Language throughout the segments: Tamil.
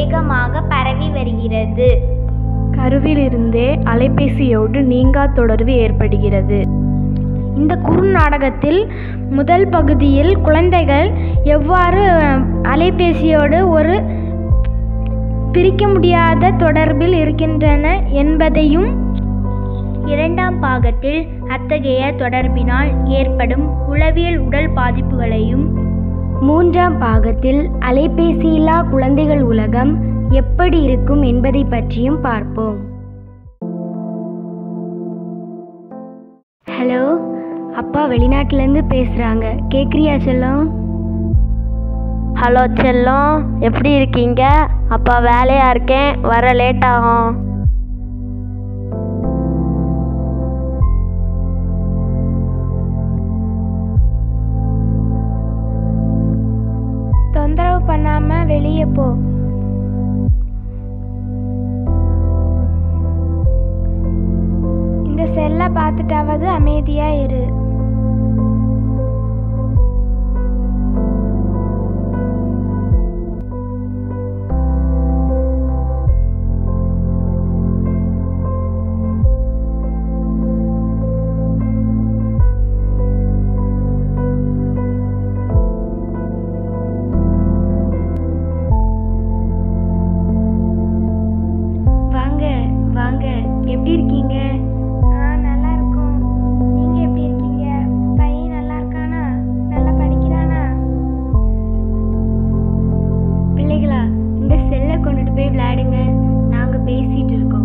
வேகமாக பரவி வருகிறது கருவிலிருந்தே அலைபேசியோடு நீங்கா தொடர்பு ஏற்படுகிறது இந்த குறுநாடகத்தில் முதல் பகுதியில் குழந்தைகள் எவ்வாறு அஹ், அலைபேசியோடு ஒரு பிரிக்க முடியாத தொடர்பில் இருக்கின்றன என்பதையும் இரண்டாம் பாகத்தில் அத்தகைய தொடர்பினால் ஏற்படும் உளவியல் உடல் பாதிப்புகளையும் மூன்றாம் பாகத்தில் அலைபேசியில்லா குழந்தைகள் உலகம் எப்படி இருக்கும் என்பதை பற்றியும் பார்ப்போம் ஹலோ அப்பா வெளிநாட்டிலேருந்து பேசுகிறாங்க கேட்குறியா செல்லம் ஹலோ செல்லம் எப்படி இருக்கீங்க அப்பா வேலையா இருக்கேன் வர லேட் ஆகும் தொந்தரவு பண்ணாமல் வெளியே போ இந்த செல்லை பார்த்துட்டாவது அமைதியாக இரு வாங்க வாங்க எப்படி இருக்கீங்க ஆ நல்லா இருக்கும் நீங்கள் எப்படி இருக்கீங்க பையன் நல்லா இருக்கானா நல்லா படிக்கிறானா பிள்ளைகளா இந்த செல்லை கொண்டுட்டு போய் விளையாடுங்க நாங்கள் பேசிட்டு இருக்கோம்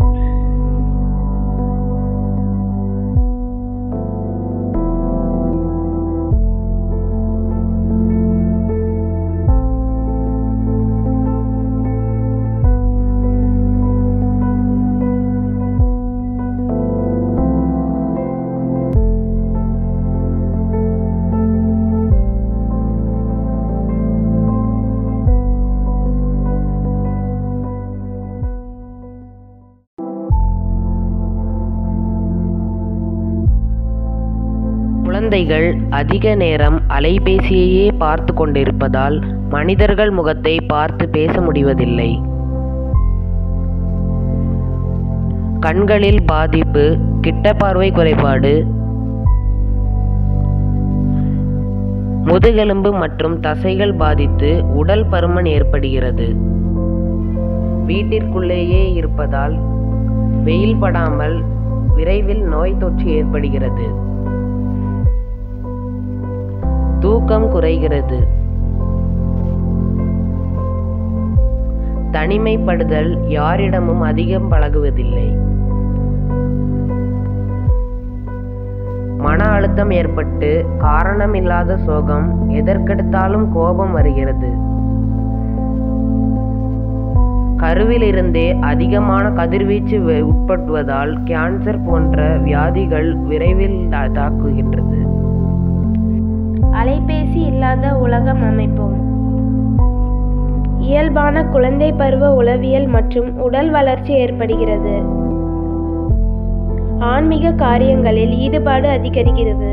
குழந்தைகள் அதிக நேரம் அலைபேசியையே பார்த்து கொண்டிருப்பதால் மனிதர்கள் முகத்தை பார்த்து பேச முடிவதில்லை கண்களில் பாதிப்பு கிட்ட பார்வை குறைபாடு முதுகெலும்பு மற்றும் தசைகள் பாதித்து உடல் பருமன் ஏற்படுகிறது வீட்டிற்குள்ளேயே இருப்பதால் வெயில் படாமல் விரைவில் நோய் தொற்று ஏற்படுகிறது தூக்கம் குறைகிறது தனிமைப்படுதல் யாரிடமும் அதிகம் பழகுவதில்லை மன அழுத்தம் ஏற்பட்டு காரணமில்லாத சோகம் எதற்கெடுத்தாலும் கோபம் வருகிறது கருவிலிருந்தே அதிகமான கதிர்வீச்சு வெ- உட்படுவதால் கேன்சர் போன்ற வியாதிகள் விரைவில் தா- தாக்குகின்றது அலைபேசி இல்லாத உலகம் அமைப்போம் இயல்பான குழந்தை பருவ உளவியல் மற்றும் உடல் வளர்ச்சி ஏற்படுகிறது ஆன்மீக காரியங்களில் ஈடுபாடு அதிகரிக்கிறது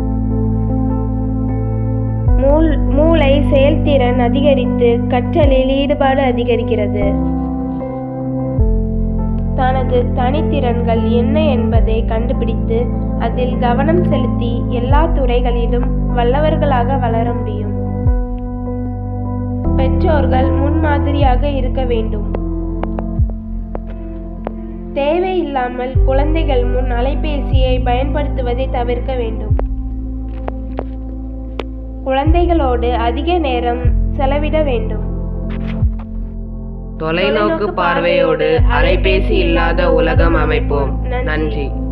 மூல் மூளை செயல்திறன் அதிகரித்து கற்றலில் ஈடுபாடு அதிகரிக்கிறது தனது தனித்திறன்கள் என்ன என்பதை கண்டுபிடித்து அதில் கவனம் செலுத்தி எல்லா துறைகளிலும் வல்லவர்களாக வளர முடியும் பெற்றோர்கள் முன்மாதிரியாக இருக்க வேண்டும் தேவையில்லாமல் குழந்தைகள் முன் அலைபேசியை பயன்படுத்துவதை தவிர்க்க வேண்டும் குழந்தைகளோடு அதிக நேரம் செலவிட வேண்டும் தொலைநோக்கு பார்வையோடு அலைபேசி இல்லாத உலகம் அமைப்போம் நன்றி